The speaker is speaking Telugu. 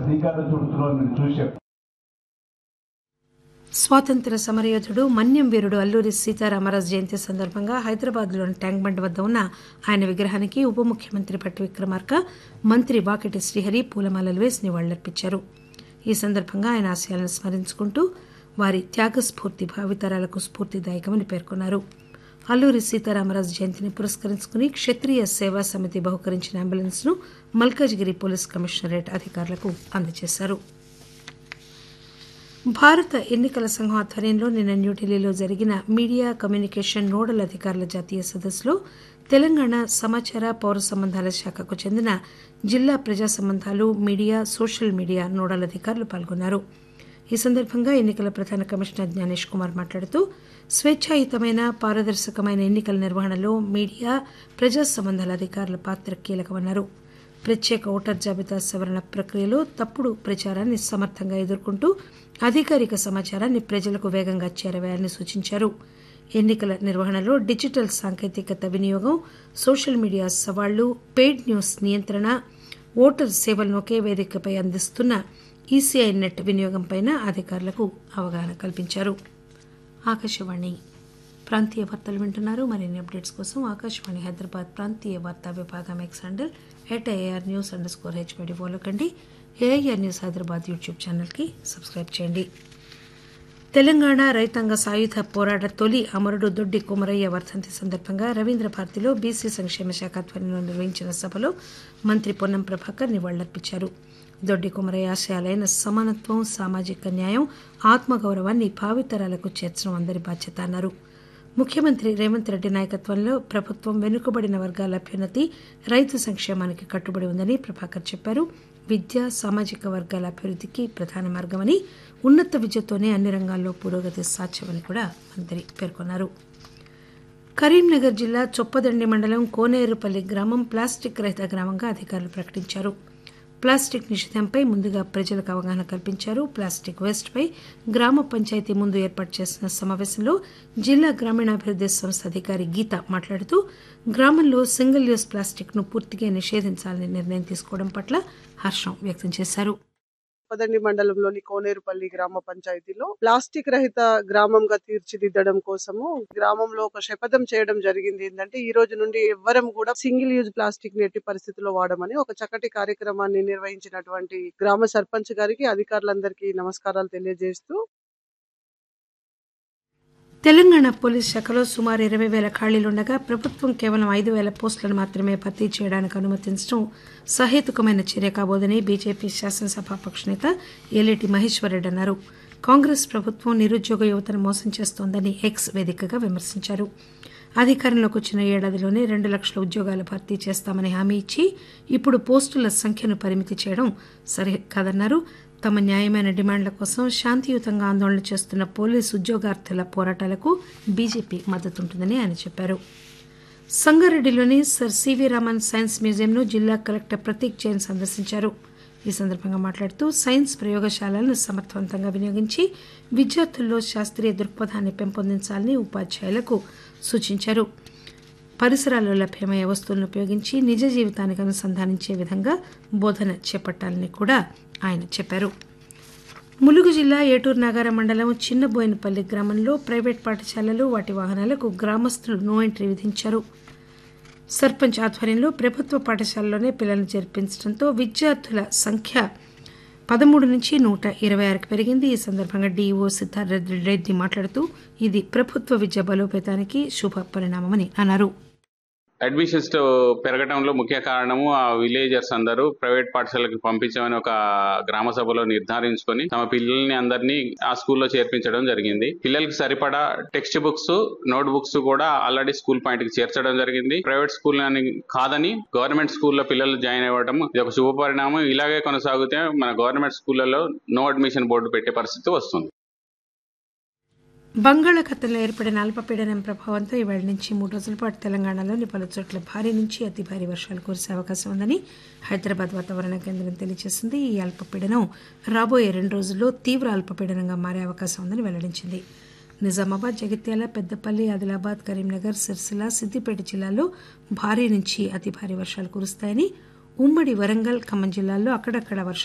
శ్రీకారం చుడుతున్నారో మీరు చూసాం స్వాతంత్ర సమరయోధుడు మన్యం వీరుడు అల్లూరి సీతారామరాజు జయంతి సందర్భంగా హైదరాబాద్లోని ట్యాంక్ బండ్ వద్ద ఉన్న ఆయన విగ్రహానికి ఉప ముఖ్యమంత్రి భట్టి విక్రమార్క మంత్రి వాకిటి శ్రీహరి పూలమాలలు వేసి నివాళులర్పించారు ఈ సందర్భంగా ఆయన ఆశయాలను స్మరించుకుంటూ వారి త్యాగస్ఫూర్తి భావితరాలకు స్ఫూర్తిదాయకమని పేర్కొన్నారు అల్లూరి సీతారామరాజు జయంతిని పురస్కరించుకుని క్షత్రియ సేవా సమితి బహుకరించిన అంబులెన్స్ ను మల్కాజ్గిరి పోలీస్ కమిషనరేట్ అధికారులకు అందజేశారు భారత ఎన్నికల సంఘం ఆధ్వర్యంలో నిన్న న్యూఢిల్లీలో జరిగిన మీడియా కమ్యూనికేషన్ నోడల్ అధికారుల జాతీయ సదస్సులో తెలంగాణ సమాచార పౌర సంబంధాల శాఖకు చెందిన జిల్లా ప్రజా సంబంధాలు మీడియా సోషల్ మీడియా నోడల్ అధికారులు పాల్గొన్నారు ఈ సందర్భంగా ఎన్నికల ప్రధాన కమిషనర్ జ్ఞానేష్ కుమార్ మాట్లాడుతూ స్వేచ్ఛాయుతమైన పారదర్శకమైన ఎన్నికల నిర్వహణలో మీడియా ప్రజా సంబంధాల అధికారుల పాత్ర కీలకమన్నారు ప్రత్యేక ఓటర్ జాబితా సవరణ ప్రక్రియలో తప్పుడు ప్రచారాన్ని సమర్థంగా ఎదుర్కొంటూ అధికారిక సమాచారాన్ని ప్రజలకు వేగంగా చేరవేయాలని సూచించారు ఎన్నికల నిర్వహణలో డిజిటల్ సాంకేతికత వినియోగం సోషల్ మీడియా సవాళ్లు పెయిడ్ న్యూస్ నియంత్రణ ఓటర్ సేవలను ఒకే వేదికపై అందిస్తున్న ఈసీఐ నెట్ వినియోగంపై అధికారులకు అవగాహన కల్పించారు ఆకాశవాణి ప్రాంతీయ వార్తలు వింటున్నారు మరిన్ని అప్డేట్స్ కోసం ఆకాశవాణి హైదరాబాద్ ప్రాంతీయ వార్తా విభాగం X handle at AR news under score HPD follow కండి ఏఐఆర్ న్యూస్ హైదరాబాద్ యూట్యూబ్ ఛానల్కి సబ్స్క్రైబ్ చేయండి తెలంగాణ రైతాంగ సాయుధ పోరాట తొలి అమరుడు దొడ్డి కుమరయ్య వర్ధంతి సందర్భంగా రవీంద్ర భారతిలో బీసీ సంక్షేమ శాఖ ఆధ్వర్యంలో నిర్వహించిన సభలో మంత్రి పొన్నం ప్రభాకర్ నివాళులర్పించారు దొడ్డి కుమరయ్య ఆశయాలైన సమానత్వం సామాజిక న్యాయం ఆత్మగౌరవాన్ని భావితరాలకు చేర్చడం అందరి బాధ్యత అన్నారు ముఖ్యమంత్రి రేవంత్ రెడ్డి నాయకత్వంలో ప్రభుత్వం వెనుకబడిన వర్గాల అభ్యున్నతి రైతు సంక్షేమానికి కట్టుబడి ఉందని ప్రభాకర్ చెప్పారు విద్య సామాజిక వర్గాల అభివృద్ధికి ప్రధాన మార్గమని ఉన్నత విద్యతోనే అన్ని రంగాల్లో పురోగతి సాధ్యమని కూడా మంత్రి పేర్కొన్నారు కరీంనగర్ జిల్లా చొప్పదండి మండలం కోనేరుపల్లి గ్రామం ప్లాస్టిక్ రహిత గ్రామంగా అధికారులు ప్రకటించారు ప్లాస్టిక్ నిషేధంపై ముందుగా ప్రజలకు అవగాహన కల్పించారు ప్లాస్టిక్ వేస్ట్ పై గ్రామ పంచాయతీ ముందు ఏర్పాటు చేసిన సమావేశంలో జిల్లా గ్రామీణాభివృద్ధి సంస్థ అధికారి గీత మాట్లాడుతూ గ్రామంలో సింగిల్ యూస్ ప్లాస్టిక్ ను పూర్తిగా నిషేధించాలని నిర్ణయం తీసుకోవడం పట్ల హర్షం వ్యక్తం చేశారు పదండి మండలంలోని కోనేరుపల్లి గ్రామ పంచాయతీలో ప్లాస్టిక్ రహిత గ్రామంగా తీర్చిదిద్దడం కోసము గ్రామంలో ఒక శపథం చేయడం జరిగింది ఏంటంటే ఈ రోజు నుండి ఎవ్వరం కూడా సింగిల్ యూజ్ ప్లాస్టిక్ ని ఎట్టి పరిస్థితుల్లో వాడమని ఒక చక్కటి కార్యక్రమాన్ని నిర్వహించినటువంటి గ్రామ సర్పంచ్ గారికి అధికారులందరికీ నమస్కారాలు తెలియజేస్తూ తెలంగాణ పోలీస్ శాఖలో సుమారు ఇరవై వేల ఖాళీలుండగా ప్రభుత్వం కేవలం ఐదు వేల పోస్టులను మాత్రమే భర్తీ చేయడానికి అనుమతించడం సహేతుకమైన చర్య కాబోదని బీజేపీ శాసనసభాపక్ష నేత ఏలేటి మహేశ్వరరెడ్డి అన్నారు కాంగ్రెస్ ప్రభుత్వం నిరుద్యోగ యువతను మోసం చేస్తోందని ఎక్స్ వేదికగా విమర్శించారు అధికారంలోకి వచ్చిన ఏడాదిలోనే రెండు లక్షల ఉద్యోగాలు భర్తీ చేస్తామని హామీ ఇచ్చి ఇప్పుడు పోస్టుల సంఖ్యను పరిమితి చేయడం సరి కాదన్నారు తమ న్యాయమైన డిమాండ్ల కోసం శాంతియుతంగా ఆందోళన చేస్తున్న పోలీసు ఉద్యోగార్థుల పోరాటాలకు బీజేపీ మద్దతుంటుందని ఆయన చెప్పారు సంగారెడ్డిలోని సర్ సివి రామన్ సైన్స్ మ్యూజియంను జిల్లా కలెక్టర్ ప్రతీక్ జైన్ సందర్శించారు ఈ సందర్భంగా మాట్లాడుతూ సైన్స్ ప్రయోగశాలలను సమర్థవంతంగా వినియోగించి విద్యార్థుల్లో శాస్త్రీయ దృక్పథాన్ని పెంపొందించాలని ఉపాధ్యాయులకు సూచించారు పరిసరాల్లో లభ్యమయ్యే వస్తువులను ఉపయోగించి నిజ జీవితానికి అనుసంధానించే విధంగా బోధన చేపట్టాలని కూడా ఆయన చెప్పారు ములుగు జిల్లా ఏటూరు నాగార మండలం చిన్నబోయినపల్లి గ్రామంలో ప్రైవేట్ పాఠశాలలు వాటి వాహనాలకు గ్రామస్తులు నో ఎంట్రీ విధించారు సర్పంచ్ ఆధ్వర్యంలో ప్రభుత్వ పాఠశాలలోనే పిల్లలను చేర్పించడంతో విద్యార్థుల సంఖ్య పదమూడు నుంచి నూట ఇరవై ఆరుకు పెరిగింది ఈ సందర్భంగా డీఈఓ సిద్ధార్థ రెడ్డి మాట్లాడుతూ ఇది ప్రభుత్వ విద్య బలోపేతానికి శుభ పరిణామమని అన్నారు అడ్మిషన్స్ పెరగడంలో ముఖ్య కారణము ఆ విలేజర్స్ అందరూ ప్రైవేట్ పాఠశాలకు పంపించమని ఒక గ్రామ సభలో నిర్ధారించుకొని తమ పిల్లల్ని అందరినీ ఆ స్కూల్లో చేర్పించడం జరిగింది పిల్లలకి సరిపడా టెక్స్ట్ బుక్స్ నోట్ బుక్స్ కూడా ఆల్రెడీ స్కూల్ పాయింట్ కి చేర్చడం జరిగింది ప్రైవేట్ స్కూల్ అని కాదని గవర్నమెంట్ స్కూల్లో పిల్లలు జాయిన్ అవ్వడం ఇది ఒక శుభ పరిణామం ఇలాగే కొనసాగితే మన గవర్నమెంట్ స్కూళ్లలో నో అడ్మిషన్ బోర్డు పెట్టే పరిస్థితి వస్తుంది బంగాళాఖాతంలో ఏర్పడిన అల్పపీడనం ప్రభావంతో ఇవాళ నుంచి మూడు రోజుల పాటు తెలంగాణలోని పలు చోట్ల భారీ నుంచి అతి భారీ వర్షాలు కురిసే అవకాశం ఉందని హైదరాబాద్ వాతావరణ కేంద్రం తెలియజేసింది ఈ అల్పపీడనం రాబోయే రెండు రోజుల్లో తీవ్ర అల్పపీడనంగా మారే అవకాశం ఉందని వెల్లడించింది నిజామాబాద్ జగిత్యాల పెద్దపల్లి ఆదిలాబాద్ కరీంనగర్ సిరిసిల్ల సిద్దిపేట జిల్లాల్లో భారీ నుంచి అతి భారీ వర్షాలు కురుస్తాయని ఉమ్మడి వరంగల్ ఖమ్మం జిల్లాల్లో అక్కడక్కడ వర్షాలు